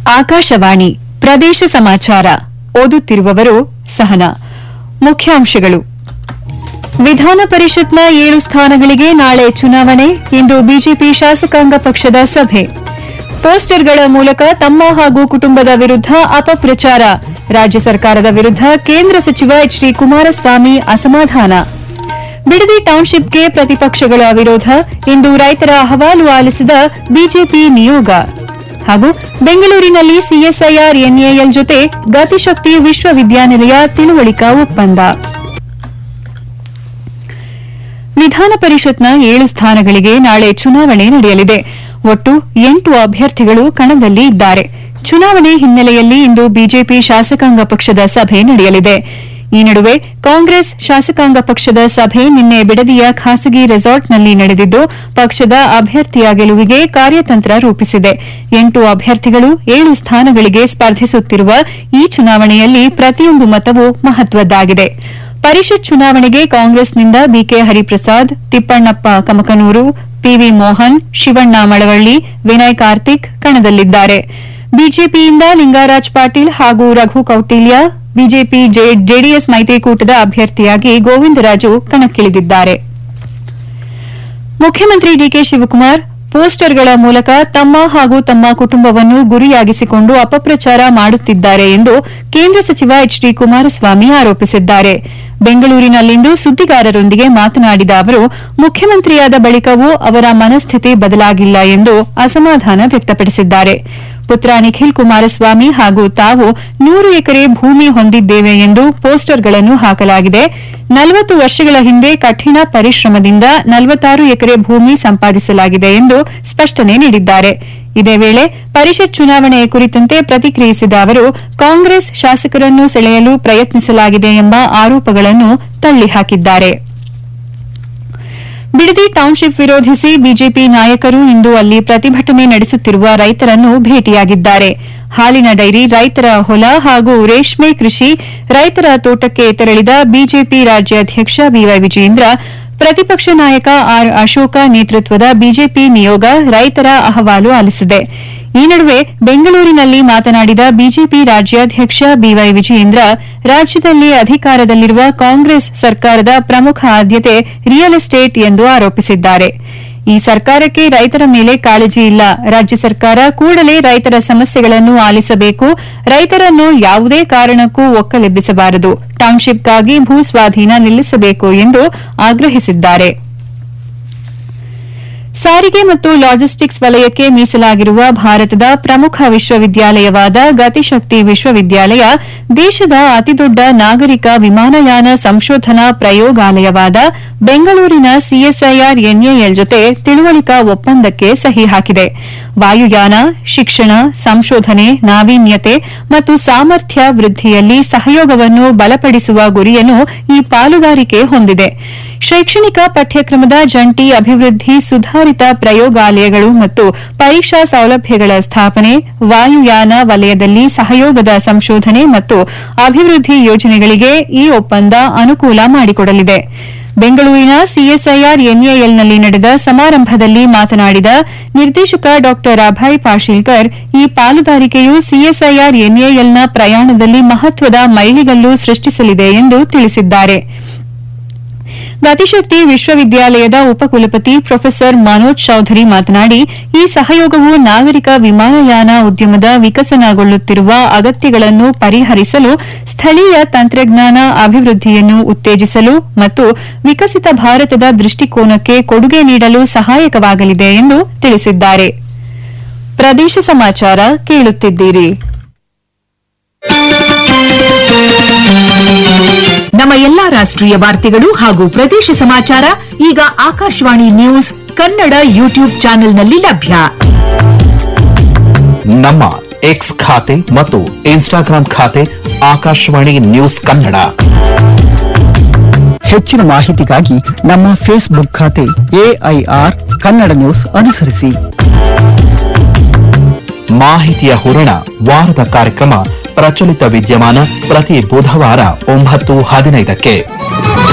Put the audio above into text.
ಆಕಾಶವಾಣಿ ಪ್ರದೇಶ ಸಮಾಚಾರ ಓದುತ್ತಿರುವವರು ಸಹನಾ ಮುಖ್ಯಾಂಶಗಳು ವಿಧಾನ ಪರಿಷತ್ನ ಏಳು ಸ್ಥಾನಗಳಿಗೆ ನಾಳೆ ಚುನಾವಣೆ ಇಂದು ಬಿಜೆಪಿ ಶಾಸಕಾಂಗ ಪಕ್ಷದ ಸಭೆ ಪೋಸ್ಟರ್ಗಳ ಮೂಲಕ ತಮ್ಮ ಹಾಗೂ ಕುಟುಂಬದ ವಿರುದ್ಧ ಅಪಪ್ರಚಾರ ರಾಜ್ಯ ಸರ್ಕಾರದ ವಿರುದ್ಧ ಕೇಂದ್ರ ಸಚಿವ ಎಚ್ ಡಿ ಕುಮಾರಸ್ವಾಮಿ ಅಸಮಾಧಾನ ಬಿಡದಿ ಟೌನ್ಶಿಪ್ಗೆ ಪ್ರತಿಪಕ್ಷಗಳ ವಿರೋಧ ಇಂದು ರೈತರ ಅಹವಾಲು ಆಲಿಸಿದ ಬಿಜೆಪಿ ನಿಯೋಗ ಹಾಗೂ ಬೆಂಗಳೂರಿನಲ್ಲಿ ಸಿಎಸ್ಐಆರ್ ಎನ್ಎಎಲ್ ಜೊತೆ ಗತಿಶಕ್ತಿ ವಿಶ್ವವಿದ್ಯಾನಿಲಯ ತಿಳುವಳಿಕಾ ಒಪ್ಪಂದ ವಿಧಾನ ಪರಿಷತ್ನ ಏಳು ಸ್ಥಾನಗಳಿಗೆ ನಾಳೆ ಚುನಾವಣೆ ನಡೆಯಲಿದೆ ಒಟ್ಟು ಎಂಟು ಅಭ್ಯರ್ಥಿಗಳು ಕಣದಲ್ಲಿ ಇದ್ದಾರೆ ಚುನಾವಣೆ ಹಿನ್ನೆಲೆಯಲ್ಲಿ ಇಂದು ಬಿಜೆಪಿ ಶಾಸಕಾಂಗ ಪಕ್ಷದ ಸಭೆ ನಡೆಯಲಿದೆ ಈ ನಡುವೆ ಕಾಂಗ್ರೆಸ್ ಶಾಸಕಾಂಗ ಪಕ್ಷದ ಸಭೆ ನಿನ್ನೆ ಬಿಡದಿಯ ಖಾಸಗಿ ರೆಸಾರ್ಟ್ನಲ್ಲಿ ನಡೆದಿದ್ದು ಪಕ್ಷದ ಅಭ್ಯರ್ಥಿಯ ಗೆಲುವಿಗೆ ಕಾರ್ಯತಂತ್ರ ರೂಪಿಸಿದೆ ಎಂಟು ಅಭ್ಯರ್ಥಿಗಳು ಏಳು ಸ್ಥಾನಗಳಿಗೆ ಸ್ಪರ್ಧಿಸುತ್ತಿರುವ ಈ ಚುನಾವಣೆಯಲ್ಲಿ ಪ್ರತಿಯೊಂದು ಮತವೂ ಮಹತ್ವದ್ದಾಗಿದೆ ಪರಿಷತ್ ಚುನಾವಣೆಗೆ ಕಾಂಗ್ರೆಸ್ನಿಂದ ಬಿಕೆ ಹರಿಪ್ರಸಾದ್ ತಿಪ್ಪಣ್ಣಪ್ಪ ಕಮಕನೂರು ಪಿವಿ ಮೋಹನ್ ಶಿವಣ್ಣ ಮಳವಳ್ಳಿ ವಿನಯ್ ಕಾರ್ತಿಕ್ ಕಣದಲ್ಲಿದ್ದಾರೆ ಬಿಜೆಪಿಯಿಂದ ಲಿಂಗರಾಜ್ ಪಾಟೀಲ್ ಹಾಗೂ ರಘು ಕೌಟಿಲ್ಯ ಬಿಜೆಪಿ ಜೆಡಿಎಸ್ ಮೈತ್ರಿಕೂಟದ ಅಭ್ಯರ್ಥಿಯಾಗಿ ಗೋವಿಂದರಾಜು ಕಣಕ್ಕಿಳಿದಿದ್ದಾರೆ ಮುಖ್ಯಮಂತ್ರಿ ಡಿಕೆ ಶಿವಕುಮಾರ್ ಪೋಸ್ಟರ್ಗಳ ಮೂಲಕ ತಮ್ಮ ಹಾಗೂ ತಮ್ಮ ಕುಟುಂಬವನ್ನು ಗುರಿಯಾಗಿಸಿಕೊಂಡು ಅಪಪ್ರಚಾರ ಮಾಡುತ್ತಿದ್ದಾರೆ ಎಂದು ಕೇಂದ್ರ ಸಚಿವ ಎಚ್ ಡಿ ಕುಮಾರಸ್ವಾಮಿ ಆರೋಪಿಸಿದ್ದಾರೆ ಬೆಂಗಳೂರಿನಲ್ಲಿಂದು ಸುದ್ದಿಗಾರರೊಂದಿಗೆ ಮಾತನಾಡಿದ ಅವರು ಮುಖ್ಯಮಂತ್ರಿಯಾದ ಬಳಿಕವೂ ಅವರ ಮನಸ್ಥಿತಿ ಬದಲಾಗಿಲ್ಲ ಎಂದು ಅಸಮಾಧಾನ ವ್ಯಕ್ತಪಡಿಸಿದ್ದಾರೆ ಪುತ್ರ ನಿಖಿಲ್ ಕುಮಾರಸ್ವಾಮಿ ಹಾಗೂ ತಾವು ನೂರು ಎಕರೆ ಭೂಮಿ ಹೊಂದಿದ್ದೇವೆ ಎಂದು ಪೋಸ್ಟರ್ಗಳನ್ನು ಹಾಕಲಾಗಿದೆ ನಲವತ್ತು ವರ್ಷಗಳ ಹಿಂದೆ ಕಠಿಣ ಪರಿಶ್ರಮದಿಂದ ನಲವತ್ತಾರು ಎಕರೆ ಭೂಮಿ ಸಂಪಾದಿಸಲಾಗಿದೆ ಎಂದು ಸ್ಪಷ್ಟನೆ ನೀಡಿದ್ದಾರೆ ಇದೇ ವೇಳೆ ಪರಿಷತ್ ಚುನಾವಣೆ ಕುರಿತಂತೆ ಪ್ರತಿಕ್ರಿಯಿಸಿದ ಅವರು ಕಾಂಗ್ರೆಸ್ ಶಾಸಕರನ್ನು ಸೆಳೆಯಲು ಪ್ರಯತ್ನಿಸಲಾಗಿದೆ ಎಂಬ ಆರೋಪಗಳನ್ನು ತಳ್ಳಿಹಾಕಿದ್ದಾರೆ ಬಿಡದಿ ಟೌನ್ಶಿಪ್ ವಿರೋಧಿಸಿ ಬಿಜೆಪಿ ನಾಯಕರು ಇಂದು ಅಲ್ಲಿ ಪ್ರತಿಭಟನೆ ನಡೆಸುತ್ತಿರುವ ರೈತರನ್ನು ಭೇಟಿಯಾಗಿದ್ದಾರೆ ಹಾಲಿನ ಡೈರಿ ರೈತರ ಹೊಲ ಹಾಗೂ ರೇಷ್ಮೆ ಕೃಷಿ ರೈತರ ತೋಟಕ್ಕೆ ತೆರಳಿದ ಬಿಜೆಪಿ ರಾಜ್ಯಾಧ್ಯಕ್ಷ ಬಿವೈ ವಿಜಯೇಂದ್ರ ಪ್ರತಿಪಕ್ಷ ನಾಯಕ ಆರ್ ಅಶೋಕ ನೇತೃತ್ವದ ಬಿಜೆಪಿ ನಿಯೋಗ ರೈತರ ಅಹವಾಲು ಆಲಿಸಿದೆ ಈ ನಡುವೆ ಬೆಂಗಳೂರಿನಲ್ಲಿ ಮಾತನಾಡಿದ ಬಿಜೆಪಿ ರಾಜ್ಯಾಧ್ಯಕ್ಷ ಬಿವೈ ವಿಜಯೇಂದ್ರ ರಾಜ್ಯದಲ್ಲಿ ಅಧಿಕಾರದಲ್ಲಿರುವ ಕಾಂಗ್ರೆಸ್ ಸರ್ಕಾರದ ಪ್ರಮುಖ ಆದ್ಯತೆ ರಿಯಲ್ ಎಸ್ಟೇಟ್ ಎಂದು ಆರೋಪಿಸಿದ್ದಾರೆ ಈ ಸರ್ಕಾರಕ್ಕೆ ರೈತರ ಮೇಲೆ ಕಾಳಜಿ ಇಲ್ಲ ರಾಜ್ಯ ಸರ್ಕಾರ ಕೂಡಲೇ ರೈತರ ಸಮಸ್ಯೆಗಳನ್ನು ಆಲಿಸಬೇಕು ರೈತರನ್ನು ಯಾವುದೇ ಕಾರಣಕ್ಕೂ ಒಕ್ಕಲೆಬ್ಬಿಸಬಾರದು ಟೌನ್ಶಿಪ್ಗಾಗಿ ಭೂ ಸ್ವಾಧೀನ ನಿಲ್ಲಿಸಬೇಕು ಎಂದು ಆಗ್ರಹಿಸಿದ್ದಾರೆ ಸಾರಿಗೆ ಮತ್ತು ಲಾಜಿಸ್ಟಿಕ್ಸ್ ವಲಯಕ್ಕೆ ಮೀಸಲಾಗಿರುವ ಭಾರತದ ಪ್ರಮುಖ ವಿಶ್ವವಿದ್ಯಾಲಯವಾದ ಗತಿಶಕ್ತಿ ವಿಶ್ವವಿದ್ಯಾಲಯ ದೇಶದ ಅತಿದೊಡ್ಡ ನಾಗರಿಕ ವಿಮಾನಯಾನ ಸಂಶೋಧನಾ ಪ್ರಯೋಗಾಲಯವಾದ ಬೆಂಗಳೂರಿನ ಸಿಎಸ್ಐಆರ್ ಎನ್ಎಎಲ್ ಜೊತೆ ತಿಳುವಳಿಕಾ ಒಪ್ಪಂದಕ್ಕೆ ಸಹಿ ಹಾಕಿದೆ ವಾಯುಯಾನ ಶಿಕ್ಷಣ ಸಂಶೋಧನೆ ನಾವೀನ್ಯತೆ ಮತ್ತು ಸಾಮರ್ಥ್ಯ ವೃದ್ಧಿಯಲ್ಲಿ ಸಹಯೋಗವನ್ನು ಬಲಪಡಿಸುವ ಗುರಿಯನ್ನು ಈ ಪಾಲುದಾರಿಕೆ ಹೊಂದಿದೆ ಶೈಕ್ಷಣಿಕ ಪಠ್ಯಕ್ರಮದ ಜಂಟಿ ಅಭಿವೃದ್ಧಿ ಸುಧಾರಿತ ಪ್ರಯೋಗಾಲಯಗಳು ಮತ್ತು ಪರೀಕ್ಷಾ ಸೌಲಭ್ಯಗಳ ಸ್ಥಾಪನೆ ವಾಯುಯಾನ ವಲಯದಲ್ಲಿ ಸಹಯೋಗದ ಸಂಶೋಧನೆ ಮತ್ತು ಅಭಿವೃದ್ಧಿ ಯೋಜನೆಗಳಿಗೆ ಈ ಒಪ್ಪಂದ ಅನುಕೂಲ ಮಾಡಿಕೊಡಲಿದೆ ಬೆಂಗಳೂರಿನ ಸಿಎಸ್ಐಆರ್ ಎನ್ಎಎಲ್ನಲ್ಲಿ ನಡೆದ ಸಮಾರಂಭದಲ್ಲಿ ಮಾತನಾಡಿದ ನಿರ್ದೇಶಕ ಡಾ ಅಭಯ್ ಪಾಶೀಲ್ಕರ್ ಈ ಪಾಲುದಾರಿಕೆಯು ಸಿಎಸ್ಐಆರ್ ಎನ್ಎಎಲ್ನ ಪ್ರಯಾಣದಲ್ಲಿ ಮಹತ್ವದ ಮೈಲಿಗಲ್ಲು ಸೃಷ್ಟಿಸಲಿದೆ ಎಂದು ತಿಳಿಸಿದ್ದಾರೆ ಗತಿಶಕ್ತಿ ವಿಶ್ವವಿದ್ಯಾಲಯದ ಉಪಕುಲಪತಿ ಪ್ರೊಫೆಸರ್ ಮನೋಜ್ ಚೌಧರಿ ಮಾತನಾಡಿ ಈ ಸಹಯೋಗವು ನಾಗರಿಕ ವಿಮಾನಯಾನ ಉದ್ಯಮದ ವಿಕಸನಗೊಳ್ಳುತ್ತಿರುವ ಅಗತ್ಯಗಳನ್ನು ಪರಿಹರಿಸಲು ಸ್ಥಳೀಯ ತಂತ್ರಜ್ಞಾನ ಅಭಿವೃದ್ಧಿಯನ್ನು ಉತ್ತೇಜಿಸಲು ಮತ್ತು ವಿಕಸಿತ ಭಾರತದ ದೃಷ್ಟಿಕೋನಕ್ಕೆ ಕೊಡುಗೆ ನೀಡಲು ಸಹಾಯಕವಾಗಲಿದೆ ಎಂದು ತಿಳಿಸಿದ್ದಾರೆ ಪ್ರದೇಶ ಸಮಾಚಾರ ಕೇಳುತ್ತಿದ್ದೀರಿ ನಮ್ಮ ಎಲ್ಲಾ ರಾಷ್ಟ್ರೀಯ ವಾರ್ತೆಗಳು ಹಾಗೂ ಪ್ರದೇಶ ಸಮಾಚಾರ ಈಗ ಆಕಾಶವಾಣಿ ನ್ಯೂಸ್ ಕನ್ನಡ ಯೂಟ್ಯೂಬ್ ಚಾನೆಲ್ನಲ್ಲಿ ಲಭ್ಯ ನಮ್ಮ ಎಕ್ಸ್ ಖಾತೆ ಮತ್ತು ಇನ್ಸ್ಟಾಗ್ರಾಂ ಖಾತೆ ಆಕಾಶವಾಣಿ ನ್ಯೂಸ್ ಕನ್ನಡ ಹೆಚ್ಚಿನ ಮಾಹಿತಿಗಾಗಿ ನಮ್ಮ ಫೇಸ್ಬುಕ್ ಖಾತೆ ಎಐಆರ್ ಕನ್ನಡ ನ್ಯೂಸ್ ಅನುಸರಿಸಿ ಮಾಹಿತಿಯ ಹೂರಣ ವಾರದ ಕಾರ್ಯಕ್ರಮ ಪ್ರಚಲಿತ ವಿದ್ಯಮಾನ ಪ್ರತಿ ಬುಧವಾರ ಒಂಬತ್ತು ಹದಿನೈದಕ್ಕೆ